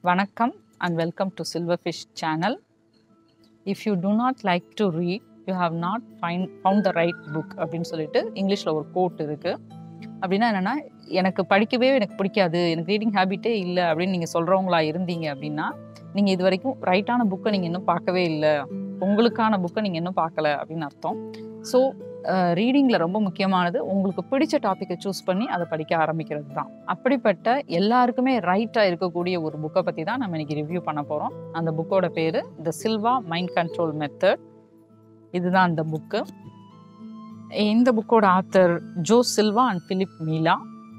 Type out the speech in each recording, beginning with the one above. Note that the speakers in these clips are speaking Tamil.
வணக்கம் and welcome to Silverfish channel if you do not like to read you have not fine found the right book அப்படின்னு சொல்லிட்டு இங்கிலீஷில் ஒரு கோட் இருக்குது அப்படின்னா என்னென்னா எனக்கு படிக்கவே எனக்கு பிடிக்காது எனக்கு ரீடிங் ஹேபிட்டே இல்லை அப்படின்னு நீங்கள் சொல்கிறவங்களா இருந்தீங்க அப்படின்னா நீங்கள் இது வரைக்கும் ரைட்டான புக்கை நீங்கள் இன்னும் பார்க்கவே இல்லை உங்களுக்கான புக்கை நீங்கள் இன்னும் பார்க்கல அப்படின்னு அர்த்தம் ஸோ ரீடிங்கில் ரொம்ப முக்கியமானது உங்களுக்கு பிடிச்ச டாப்பிக்கை சூஸ் பண்ணி அதை படிக்க ஆரம்பிக்கிறது தான் அப்படிப்பட்ட எல்லாருக்குமே ரைட்டாக இருக்கக்கூடிய ஒரு புக்கை பற்றி தான் நம்ம இன்னைக்கு ரிவ்யூ பண்ண போகிறோம் அந்த புக்கோட பேர் the Silva mind control method இதுதான் அந்த புக்கு இந்த புக்கோட author Jo Silva and Philip Miele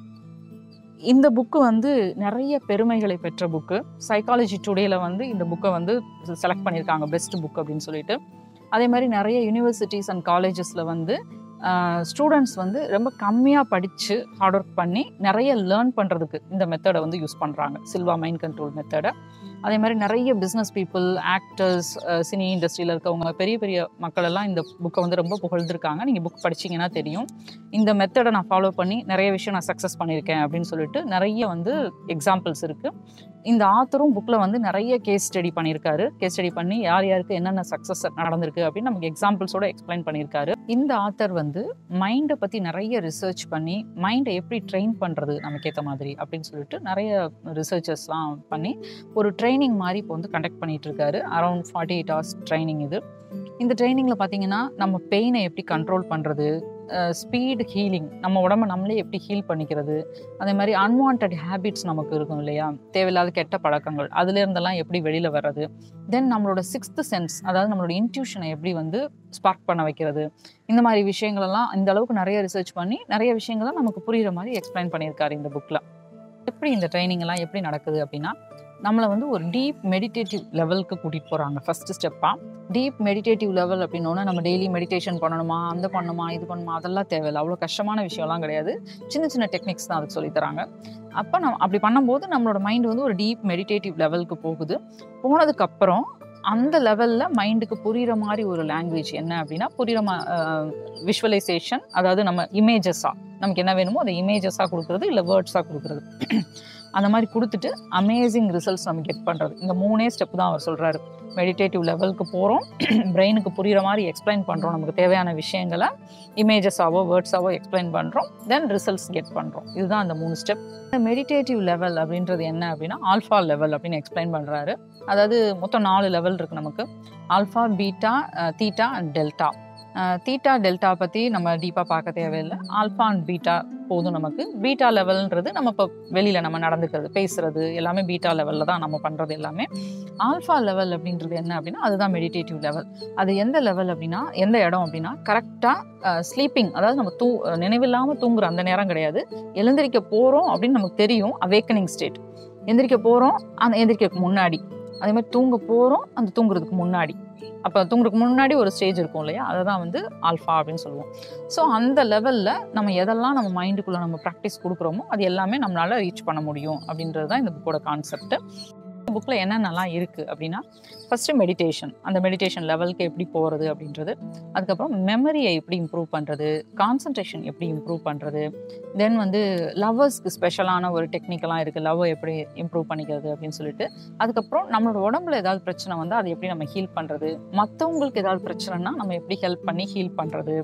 இந்த புக்கு வந்து நிறைய பெருமைகளை பெற்ற புக்கு சைக்காலஜி டுடேல வந்து இந்த புக்கை வந்து செலக்ட் பண்ணியிருக்காங்க பெஸ்ட் புக் அப்படின்னு சொல்லிட்டு அதே மாதிரி நிறைய யூனிவர்சிட்டிஸ் அண்ட் காலேஜஸில் வந்து ஸ்டூடெண்ட்ஸ் வந்து ரொம்ப கம்மியாக படித்து ஹார்ட் ஒர்க் பண்ணி நிறைய லேர்ன் பண்ணுறதுக்கு இந்த மெத்தடை வந்து யூஸ் பண்ணுறாங்க சில்வா மைண்ட் கண்ட்ரோல் மெத்தடை அதே மாதிரி நிறைய பிஸ்னஸ் பீப்புள் ஆக்டர்ஸ் சினி இண்டஸ்ட்ரியில் இருக்கவங்க பெரிய பெரிய மக்கள் எல்லாம் இந்த புக்கை வந்து ரொம்ப புகழ்ந்துருக்காங்க நீங்கள் புக் படிச்சீங்கன்னா தெரியும் இந்த மெத்தடை நான் ஃபாலோ பண்ணி நிறைய விஷயம் நான் சக்ஸஸ் பண்ணியிருக்கேன் அப்படின்னு சொல்லிட்டு நிறைய வந்து எக்ஸாம்பிள்ஸ் இருக்குது இந்த ஆத்தரும் புக்கில் வந்து நிறைய கேஸ் ஸ்டடி பண்ணியிருக்காரு கேஸ் ஸ்டடி பண்ணி யார் யாருக்கு என்னென்ன சக்ஸஸ் நடந்திருக்கு அப்படின்னு நமக்கு எக்ஸாம்பிள்ஸோட எக்ஸ்பிளைன் பண்ணியிருக்காரு இந்த ஆத்தர் வந்து மைண்டை பற்றி நிறைய ரிசர்ச் பண்ணி மைண்டை எப்படி ட்ரெயின் பண்ணுறது நமக்கு ஏற்ற மாதிரி அப்படின்னு சொல்லிட்டு நிறைய ரிசர்ச்சர்ஸ்லாம் பண்ணி ஒரு ட்ரைனிங் மாதிரி இப்போ வந்து கண்டக்ட் பண்ணிட்டு இருக்காரு around forty eight hours training இது இந்த ட்ரைனிங்கில் பார்த்தீங்கன்னா நம்ம பெயினை எப்படி கண்ட்ரோல் பண்ணுறது ஸ்பீடு ஹீலிங் நம்ம உடம்ப நம்மளே எப்படி ஹீல் பண்ணிக்கிறது அதே மாதிரி அன்வான்ட் ஹேபிட்ஸ் நமக்கு இருக்கும் இல்லையா தேவையில்லாத கெட்ட பழக்கங்கள் அதுலேருந்தெல்லாம் எப்படி வெளியில் வர்றது தென் நம்மளோட சிக்ஸ்த் சென்ஸ் அதாவது நம்மளோட இன்ட்யூஷனை எப்படி வந்து ஸ்பார்க் பண்ண வைக்கிறது இந்த மாதிரி விஷயங்களெல்லாம் இந்த அளவுக்கு நிறைய ரிசர்ச் பண்ணி நிறைய விஷயங்களை நமக்கு புரிகிற மாதிரி எக்ஸ்பிளைன் பண்ணியிருக்காரு இந்த புக்கில் எப்படி இந்த ட்ரைனிங் எல்லாம் எப்படி நடக்குது அப்படின்னா நம்மளை வந்து ஒரு டீப் மெடிடேட்டிவ் லெவலுக்கு கூட்டிகிட்டு போகிறாங்க ஃபஸ்ட்டு ஸ்டெப்பாக டீப் மெடிடேட்டிவ் லெவல் அப்படின்னோன்னா நம்ம டெய்லி மெடிடேஷன் பண்ணணுமா அந்த பண்ணுமா இது பண்ணுமா அதெல்லாம் தேவையில்லை அவ்வளோ கஷ்டமான விஷயம்லாம் கிடையாது சின்ன சின்ன டெக்னிக்ஸ் தான் அதுக்கு சொல்லித்தராங்க அப்போ நம்ம அப்படி பண்ணும்போது நம்மளோட மைண்ட் வந்து ஒரு டீப் மெடிடேட்டிவ் லெவலுக்கு போகுது போனதுக்கப்புறம் அந்த லெவலில் மைண்டுக்கு புரிகிற மாதிரி ஒரு லாங்குவேஜ் என்ன அப்படின்னா புரிகிற மா விஷுவலைசேஷன் அதாவது நம்ம இமேஜஸாக நமக்கு என்ன வேணுமோ அதை இமேஜஸாக கொடுக்குறது இல்லை வேர்ட்ஸாக கொடுக்குறது அந்த மாதிரி கொடுத்துட்டு அமேசிங் ரிசல்ட்ஸ் நம்ம கெட் பண்ணுறது இந்த மூணே ஸ்டெப் தான் அவர் சொல்கிறாரு மெடிடேட்டிவ் லெவலுக்கு போகிறோம் பிரெயினுக்கு புரிகிற மாதிரி எக்ஸ்பிளைன் பண்ணுறோம் நமக்கு தேவையான விஷயங்களை இமேஜஸாவோ வேர்ட்ஸாவோ எக்ஸ்பிளைன் பண்ணுறோம் தென் ரிசல்ட்ஸ் கெட் பண்ணுறோம் இதுதான் அந்த மூணு ஸ்டெப் இந்த மெடிடேட்டிவ் லெவல் அப்படின்றது என்ன அப்படின்னா ஆல்ஃபா லெவல் அப்படின்னு எக்ஸ்பிளைன் பண்ணுறாரு அதாவது மொத்தம் நாலு லெவல் இருக்குது நமக்கு alpha beta theta and delta theta delta பற்றி நம்ம டீப்பாக பார்க்க தேவையில்லை ஆல்ஃபா அண்ட் பீட்டா போதும் நமக்கு பீட்டா லெவல்ன்றது நம்ம இப்போ வெளியில் நம்ம நடந்துக்கிறது பேசுறது எல்லாமே பீட்டா லெவலில் தான் நம்ம பண்ணுறது எல்லாமே ஆல்ஃபா லெவல் அப்படின்றது என்ன அப்படின்னா அதுதான் மெடிடேட்டிவ் லெவல் அது எந்த லெவல் அப்படின்னா எந்த இடம் அப்படின்னா கரெக்டாக ஸ்லீப்பிங் அதாவது நம்ம தூ நினைவில்லாமல் தூங்குற அந்த நேரம் கிடையாது எழுந்திரிக்க போகிறோம் அப்படின்னு நமக்கு தெரியும் அவேக்கனிங் ஸ்டேட் எந்திரிக்க போகிறோம் அந்த எந்திரிக்கிறதுக்கு முன்னாடி அதே மாதிரி தூங்க போகிறோம் அந்த தூங்குறதுக்கு முன்னாடி அப்போ தூங்குறதுக்கு முன்னாடி ஒரு ஸ்டேஜ் இருக்கும் இல்லையா அதை தான் வந்து ஆல்ஃபா அப்படின்னு சொல்லுவோம் ஸோ அந்த லெவலில் நம்ம எதெல்லாம் நம்ம மைண்டுக்குள்ளே நம்ம ப்ராக்டிஸ் கொடுக்குறோமோ அது எல்லாமே நம்மளால் ரீச் பண்ண முடியும் அப்படின்றது தான் இந்த புக்கோட கான்செப்ட் புக்கில் என்னென்னலாம் இருக்குது அப்படின்னா ஃபஸ்ட்டு மெடிடேஷன் அந்த மெடிடேஷன் லெவலுக்கு எப்படி போகிறது அப்படின்றது அதுக்கப்புறம் மெமரியை எப்படி இம்ப்ரூவ் பண்ணுறது கான்சன்ட்ரேஷன் எப்படி இம்ப்ரூவ் பண்ணுறது தென் வந்து லவ்வர்ஸ்க்கு ஸ்பெஷலான ஒரு டெக்னிக்கெல்லாம் இருக்குது லவ்வை எப்படி இம்ப்ரூவ் பண்ணிக்கிறது அப்படின்னு சொல்லிட்டு அதுக்கப்புறம் நம்மளோட உடம்புல ஏதாவது பிரச்சனை வந்து அதை எப்படி நம்ம ஹீல் பண்ணுறது மற்றவங்களுக்கு ஏதாவது பிரச்சனைனா நம்ம எப்படி ஹெல்ப் பண்ணி ஹீல் பண்ணுறது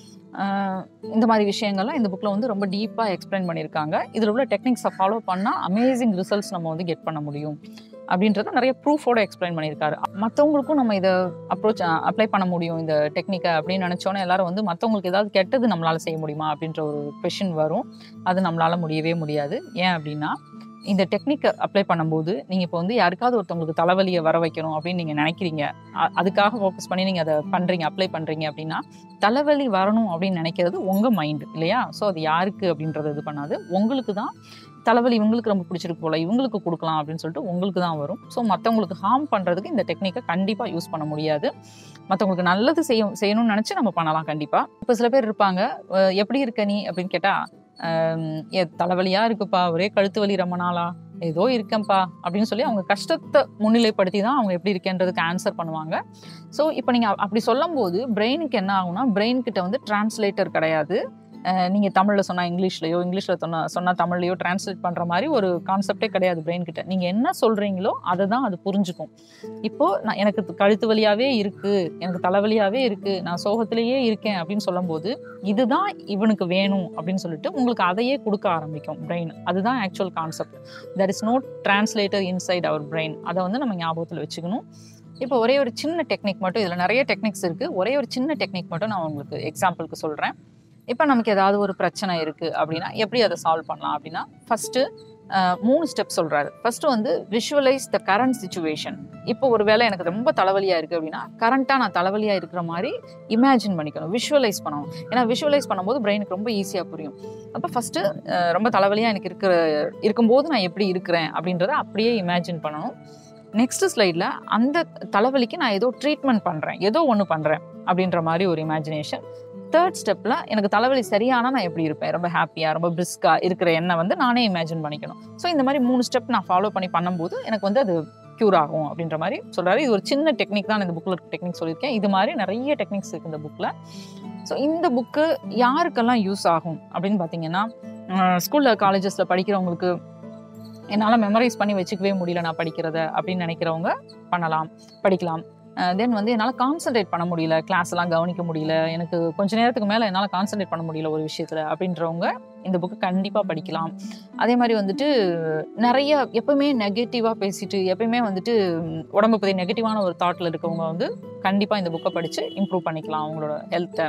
இந்த மாதிரி விஷயங்கள்லாம் இந்த புக்கில் வந்து ரொம்ப டீப்பாக எக்ஸ்பிளைன் பண்ணியிருக்காங்க இதில் உள்ள டெக்னிக்ஸை ஃபாலோ பண்ணால் அமேசிங் ரிசல்ட்ஸ் நம்ம வந்து கெட் பண்ண முடியும் அப்படின்றத நிறைய ப்ரூஃபோட எக்ஸ்பிளைன் பண்ணியிருக்காரு மற்றவங்களுக்கும் நம்ம இதை அப்ரோச் அப்ளை பண்ண முடியும் இந்த டெக்னிக்கை அப்படின்னு நினச்சோன்னே எல்லாரும் வந்து மற்றவங்களுக்கு ஏதாவது கெட்டது நம்மளால் செய்ய முடியுமா அப்படின்ற ஒரு கொஷின் வரும் அது நம்மளால் முடியவே முடியாது ஏன் அப்படின்னா இந்த டெக்னிக்கை அப்ளை பண்ணும்போது நீங்கள் இப்போ வந்து யாருக்காவது ஒருத்தவங்களுக்கு தலைவலியை வர வைக்கணும் அப்படின்னு நீங்கள் நினைக்கிறீங்க அதுக்காக ஃபோக்கஸ் பண்ணி நீங்கள் அதை பண்ணுறீங்க அப்ளை பண்ணுறீங்க அப்படின்னா தலைவலி வரணும் அப்படின்னு நினைக்கிறது உங்கள் மைண்டு இல்லையா ஸோ அது யாருக்கு அப்படின்றத இது பண்ணாது உங்களுக்கு தான் தலைவலி இவங்களுக்கு ரொம்ப பிடிச்சிருக்கு போல இவங்களுக்கு கொடுக்கலாம் அப்படின்னு சொல்லிட்டு உங்களுக்கு தான் வரும் ஸோ மற்றவங்களுக்கு ஹார்ம் பண்ணுறதுக்கு இந்த டெக்னிக்கை கண்டிப்பாக யூஸ் பண்ண முடியாது மற்றவங்களுக்கு நல்லது செய்ய செய்யணும்னு நினச்சி நம்ம பண்ணலாம் கண்டிப்பாக இப்போ சில பேர் இருப்பாங்க எப்படி இருக்க நீ அப்படின்னு கேட்டால் ஏ தலைவலியாக இருக்குப்பா ஒரே கழுத்து வலி ரொம்ப நாளா ஏதோ இருக்கேன்ப்பா அப்படின்னு சொல்லி அவங்க கஷ்டத்தை முன்னிலைப்படுத்தி தான் அவங்க எப்படி இருக்கேன்றதுக்கு ஆன்சர் பண்ணுவாங்க ஸோ இப்போ நீங்கள் அப்படி சொல்லும் போது பிரெயினுக்கு என்ன ஆகும்னா பிரெயின் கிட்ட வந்து டிரான்ஸ்லேட்டர் கிடையாது நீங்கள் தமிழில் சொன்னால் இங்கிலீஷ்லையோ இங்கிலீஷில் சொன்னா சொன்னால் தமிழ்லையோ டிரான்ஸ்லேட் பண்ணுற மாதிரி ஒரு கான்செப்டே கிடையாது பிரெயின் கிட்ட நீங்கள் என்ன சொல்கிறீங்களோ அதை தான் அது புரிஞ்சுக்கும் இப்போது நான் எனக்கு து- கழுத்து வலியாகவே இருக்குது எனக்கு தலைவலியாகவே இருக்குது நான் சோகத்திலேயே இருக்கேன் அப்படின்னு சொல்லும்போது இதுதான் இவனுக்கு வேணும் அப்படின்னு சொல்லிட்டு உங்களுக்கு அதையே கொடுக்க ஆரம்பிக்கும் பிரெயின் அதுதான் actual concept that is not translator inside our brain அதை வந்து நம்ம ஞாபகத்தில் வச்சுக்கணும் இப்போ ஒரே ஒரு சின்ன டெக்னிக் மட்டும் இதில் நிறைய டெக்னிக்ஸ் இருக்குது ஒரே ஒரு சின்ன டெக்னிக் மட்டும் நான் உங்களுக்கு எக்ஸாம்பிளுக்கு சொல்கிறேன் இப்போ நமக்கு ஏதாவது ஒரு பிரச்சனை இருக்குது அப்படின்னா எப்படி அதை சால்வ் பண்ணலாம் அப்படின்னா ஃபஸ்ட்டு மூணு ஸ்டெப் சொல்கிறாரு ஃபர்ஸ்ட் வந்து விஷுவலைஸ் த கரண்ட் சுச்சுவேஷன் இப்போ ஒரு வேளை எனக்கு ரொம்ப தலைவலியாக இருக்குது அப்படின்னா கரண்ட்டாக நான் தலைவலியாக இருக்கிற மாதிரி இமேஜின் பண்ணிக்கணும் விஷுவலைஸ் பண்ணணும் ஏன்னா விஷுவலைஸ் பண்ணும்போது பிரெயினுக்கு ரொம்ப ஈஸியாக புரியும் அப்போ ஃபஸ்ட்டு ரொம்ப தலைவலியாக எனக்கு இருக்கிற இருக்கும்போது நான் எப்படி இருக்கிறேன் அப்படின்றத அப்படியே இமேஜின் பண்ணணும் நெக்ஸ்ட் ஸ்லைடில் அந்த தலைவலிக்கு நான் ஏதோ ட்ரீட்மெண்ட் பண்ணுறேன் ஏதோ ஒன்று பண்ணுறேன் அப்படின்ற மாதிரி ஒரு இமேஜினேஷன் தேர்ட் ஸ்டெப்பில் எனக்கு தலைவலி சரியானா நான் எப்படி இருப்பேன் ரொம்ப ஹாப்பியாக ரொம்ப பிரிஸ்காக இருக்கிற எண்ணெய் வந்து நானே இமேஜின் பண்ணிக்கணும் ஸோ இந்த மாதிரி மூணு ஸ்டெப் நான் ஃபாலோ பண்ணி பண்ணும்போது எனக்கு வந்து அது க்யூர் ஆகும் அப்படின்ற மாதிரி சொல்கிறாரு இது ஒரு சின்ன டெக்னிக் தான் இந்த புக்கில் டெக்னிக் சொல்லியிருக்கேன் இது மாதிரி நிறைய டெக்னிக்ஸ் இருக்குது இந்த புக்கில் ஸோ இந்த புக்கு யாருக்கெல்லாம் யூஸ் ஆகும் அப்படின்னு பார்த்தீங்கன்னா ஸ்கூலில் காலேஜஸில் படிக்கிறவங்களுக்கு என்னால் மெமரைஸ் பண்ணி வச்சுக்கவே முடியல நான் படிக்கிறத அப்படின்னு நினைக்கிறவங்க பண்ணலாம் படிக்கலாம் தென் வந்து என்னால் கான்சென்ட்ரேட் பண்ண முடியல கிளாஸ் எல்லாம் கவனிக்க முடியல எனக்கு கொஞ்ச நேரத்துக்கு மேலே என்னால் கான்சென்ட்ரேட் பண்ண முடியல ஒரு விஷயத்தில் அப்படின்றவங்க இந்த புக்கு கண்டிப்பாக படிக்கலாம் அதே மாதிரி வந்துட்டு நிறைய எப்பவுமே நெகட்டிவாக பேசிட்டு எப்பயுமே வந்துட்டு ம், உடம்பை பற்றி நெகட்டிவான ஒரு தாட்டில் இருக்கவங்க வந்து கண்டிப்பாக இந்த புக்கை படித்து இம்ப்ரூவ் பண்ணிக்கலாம் அவங்களோட ஹெல்த்தை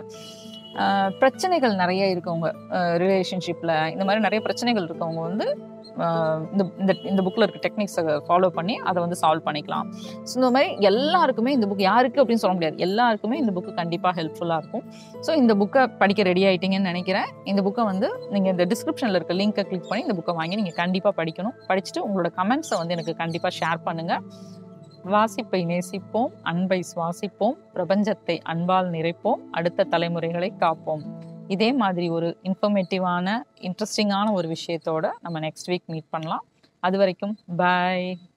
பிரச்சனைகள் நிறைய இருக்கவங்க ரிலேஷன்ஷிப்பில் இந்த மாதிரி நிறைய பிரச்சனைகள் இருக்கவங்க வந்து ஆஹ் இந்த இந்த இந்த புக்கில் இருக்க டெக்னிக்ஸை ஃபாலோ பண்ணி அதை வந்து சால்வ் பண்ணிக்கலாம் ஸோ இந்த மாதிரி எல்லாருக்குமே இந்த புக் யாருக்கு அப்படின்னு சொல்ல முடியாது எல்லாருக்குமே இந்த புக்கு கண்டிப்பாக ஹெல்ப்ஃபுல்லாக இருக்கும் ஸோ இந்த புக்கை படிக்க ரெடி ஆயிட்டீங்கன்னு நினைக்கிறேன் இந்த புக்கை வந்து நீங்கள் இந்த டிஸ்கிரிப்ஷனில் இருக்க லிங்கை கிளிக் பண்ணி இந்த புக்கை வாங்கி நீங்கள் கண்டிப்பாக படிக்கணும் படிச்சுட்டு உங்களோட கமெண்ட்ஸை வந்து எனக்கு கண்டிப்பாக ஷேர் பண்ணுங்கள் வாசிப்பை நேசிப்போம் அன்பை சுவாசிப்போம் பிரபஞ்சத்தை அன்பால் நிறைப்போம் அடுத்த தலைமுறைகளை காப்போம் இதே மாதிரி ஒரு இன்ஃபர்மேட்டிவான இன்ட்ரெஸ்டிங்கான ஒரு விஷயத்தோட நம்ம நெக்ஸ்ட் வீக் மீட் பண்ணலாம் அது வரைக்கும் பாய்